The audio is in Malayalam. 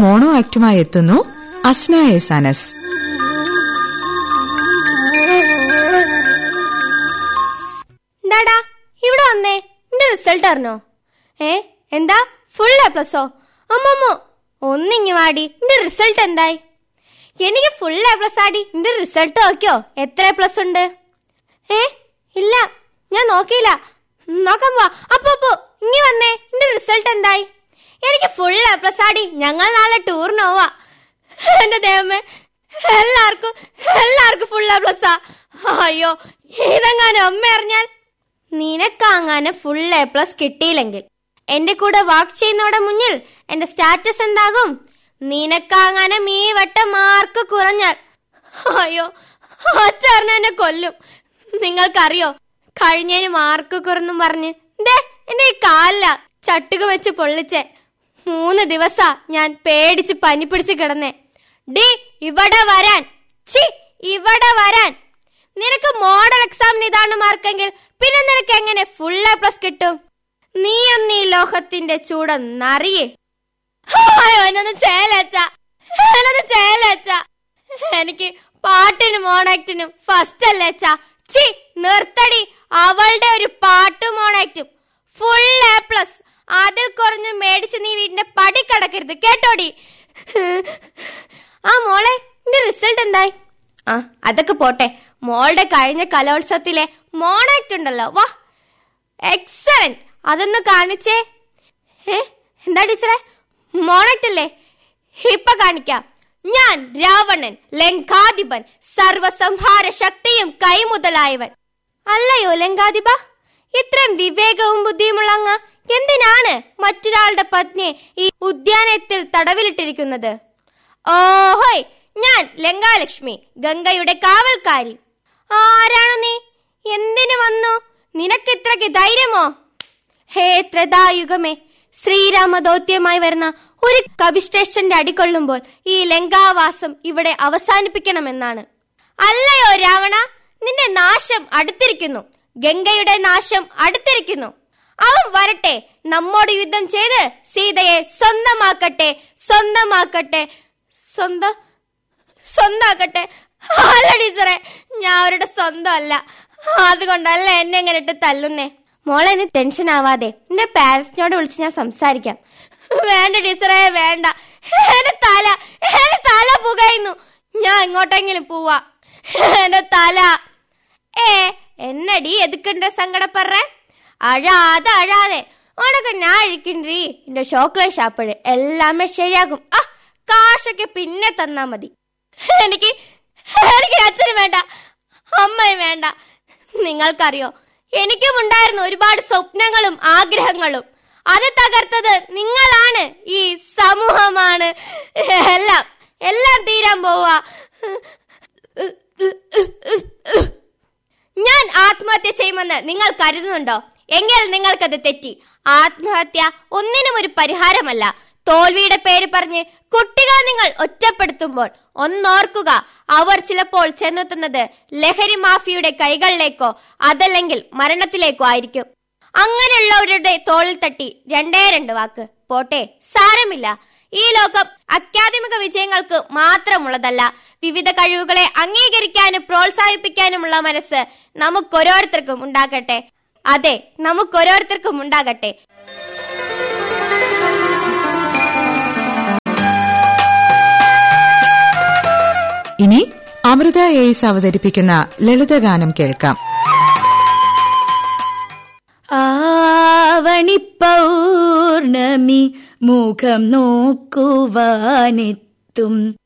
മോണോ ആക്ടുമായി എത്തുന്നു അസ്ന എസ് അനസ് ഡാടാ ഇവിടെ വന്നേ നിന്റെ റിസൾട്ട് അറിഞ്ഞോ ഏ എന്താ ഫുൾ എ പ്ലസോ അമ്മമ്മോ ഒന്നിങ്ങി വാടി നിന്റെ റിസൾട്ട് എന്തായി എനിക്ക് ഫുൾ എ പ്ലസ് ആടി നിന്റെ റിസൾട്ട് നോക്കിയോ എത്ര പ്ലസ് ഉണ്ട് ഏ ഇല്ല ഞാൻ നോക്കിയില്ല നോക്കാൻ പോവാ അപ്പൊ അപ്പൊ ഇങ്ങി വന്നേ നിന്റെ റിസൾട്ട് എന്തായി എനിക്ക് ഫുൾ എ പ്ലസ് ആടി ഞങ്ങൾ നാളെ ടൂറിന് പോവാ എന്റെ ദൈവമേ എല്ലാവർക്കും എല്ലാവർക്കും ഫുൾ എ പ്ലസ്സാ അയ്യോ ഇതെങ്ങാനും അമ്മ അറിഞ്ഞാൽ നിനക്കങ്ങനെ ഫുൾ എ പ്ലസ് കിട്ടിയില്ലെങ്കിൽ എന്റെ കൂടെ വാക്ക് ചെയ്യുന്നവരുടെ മുന്നിൽ എന്റെ സ്റ്റാറ്റസ് എന്താകും നിനക്കങ്ങനെ ഈ വട്ടം മാർക്ക് കുറഞ്ഞാൽ അയ്യോ അച്ചറിഞ്ഞ എന്നെ കൊല്ലും നിങ്ങൾക്കറിയോ കഴിഞ്ഞതിന് മാർക്ക് കുറന്നും പറഞ്ഞ് ദേ എന്റെ ഈ കാലില ചട്ടുക വെച്ച് പൊള്ളിച്ചേ മൂന്ന് ദിവസാ ഞാൻ പേടിച്ച് പനി പിടിച്ച് കിടന്നേ ഡി ഇവിടെ വരാൻ ചി ഇവിടെ വരാൻ നിനക്ക് മോഡൽ എക്സാമിന് ഇതാണ് മാർക്കെങ്കിൽ പിന്നെ നിനക്ക് എങ്ങനെ ഫുൾ എ പ്ലസ് കിട്ടും നീ ഒന്ന് ഈ ലോകത്തിന്റെ ചൂടൊന്നറിയേ അയ്യോ എന്നൊന്ന് ചേലച്ച എന്നൊന്ന് ചേലച്ച എനിക്ക് പാട്ടിനും മോണാക്ടിനും ഫസ്റ്റ് അല്ലേ അച്ഛാ ചി നിർത്തടി അവളുടെ ഒരു പാട്ടും മോണാക്റ്റും ഫുൾ എ പ്ലസ് അതിൽ കുറഞ്ഞ് മേടിച്ച് നീ വീടിന്റെ പടി കടക്കരുത് കേട്ടോടി ആ മോളെ നിന്റെ റിസൾട്ട് എന്തായി ആ അതൊക്കെ പോട്ടെ മോളുടെ കഴിഞ്ഞ കലോത്സവത്തിലെ മോണാക്ട് ഉണ്ടല്ലോ വാ എക്സലന്റ് അതൊന്ന് കാണിച്ചേ ഏ എന്താ ടീച്ചറെ മോണാക്ട് അല്ലേ ഇപ്പൊ കാണിക്കാം ഞാൻ രാവണൻ ലങ്കാധിപൻ സർവസംഹാര ശക്തിയും കൈമുതലായവൻ അല്ലയോ ലങ്കാധിപ ഇത്രയും വിവേകവും ബുദ്ധിയുമുള്ള അങ്ങ് എന്തിനാണ് മറ്റൊരാളുടെ പത്നിയെ ഈ ഉദ്യാനത്തിൽ തടവിലിട്ടിരിക്കുന്നത് ഓഹോയ് ഞാൻ ലങ്കാലക്ഷ്മി ഗംഗയുടെ കാവൽക്കാരി ആരാണ് നീ എന്തിനു വന്നു നിനക്ക് ഇത്രയ്ക്ക് ധൈര്യമോ ഹേ ത്രതായുഗമേ ശ്രീരാമദൗത്യമായി വരുന്ന ഒരു കവിശ്രേഷ്ഠന്റെ അടികൊള്ളുമ്പോൾ ഈ ലങ്കാവാസം ഇവിടെ അവസാനിപ്പിക്കണമെന്നാണ് അല്ലയോ രാവണ നിന്റെ നാശം അടുത്തിരിക്കുന്നു ഗംഗയുടെ നാശം അടുത്തിരിക്കുന്നു അവൻ വരട്ടെ നമ്മോട് യുദ്ധം ചെയ്ത് സീതയെ സ്വന്തമാക്കട്ടെ സ്വന്തമാക്കട്ടെ സ്വന്തം സ്വന്താക്കട്ടെ അല്ല ടീച്ചറെ ഞാൻ അവരുടെ സ്വന്തം അല്ല അതുകൊണ്ടല്ല എന്നെ എങ്ങനെ ഇട്ട് തല്ലുന്നേ മോളെ നീ ടെൻഷൻ ആവാതെ എന്റെ പാരന്റ്സിനോട് വിളിച്ച് ഞാൻ സംസാരിക്കാം വേണ്ട ടീച്ചറെ വേണ്ട എന്റെ തല എന്റെ തല പുകയുന്നു ഞാൻ എങ്ങോട്ടെങ്കിലും പോവാ എന്റെ തല ഏ എന്നടി എതുക്കണ്ട സങ്കടപ്പറ അഴാതെ അഴാതെ ഉണക്ക് ഞാൻ അഴിക്കണ്ടി എന്റെ ചോക്ലേറ്റ് ഷാപ്പഴ് എല്ലാമേ ശരിയാകും ആ കാശൊക്കെ പിന്നെ തന്നാ മതി എനിക്ക് എനിക്ക് അച്ഛനും വേണ്ട അമ്മയും വേണ്ട നിങ്ങൾക്കറിയോ എനിക്കും ഉണ്ടായിരുന്നു ഒരുപാട് സ്വപ്നങ്ങളും ആഗ്രഹങ്ങളും അത് തകർത്തത് നിങ്ങളാണ് ഈ സമൂഹമാണ് എല്ലാം എല്ലാം തീരാൻ പോവാ ഞാൻ ആത്മഹത്യ ചെയ്യുമെന്ന് നിങ്ങൾ കരുതുന്നുണ്ടോ എങ്കിൽ നിങ്ങൾക്കത് തെറ്റി ആത്മഹത്യ ഒന്നിനും ഒരു പരിഹാരമല്ല തോൽവിയുടെ പേര് പറഞ്ഞ് കുട്ടികളെ നിങ്ങൾ ഒറ്റപ്പെടുത്തുമ്പോൾ ഒന്നോർക്കുക അവർ ചിലപ്പോൾ ചെന്നെത്തുന്നത് ലഹരി മാഫിയുടെ കൈകളിലേക്കോ അതല്ലെങ്കിൽ മരണത്തിലേക്കോ ആയിരിക്കും അങ്ങനെയുള്ളവരുടെ തോളിൽ തട്ടി രണ്ടേ രണ്ട് വാക്ക് പോട്ടെ സാരമില്ല ഈ ലോകം അക്കാദമിക വിജയങ്ങൾക്ക് മാത്രമുള്ളതല്ല വിവിധ കഴിവുകളെ അംഗീകരിക്കാനും പ്രോത്സാഹിപ്പിക്കാനുമുള്ള മനസ്സ് നമുക്കോരോരുത്തർക്കും ഉണ്ടാകട്ടെ അതെ നമുക്കോരോരുത്തർക്കും ഉണ്ടാകട്ടെ ഇനി അമൃത എയ്സ് അവതരിപ്പിക്കുന്ന ലളിതഗാനം കേൾക്കാം ആവണി പൗർണമി മുഖം നോക്കുവാനെത്തും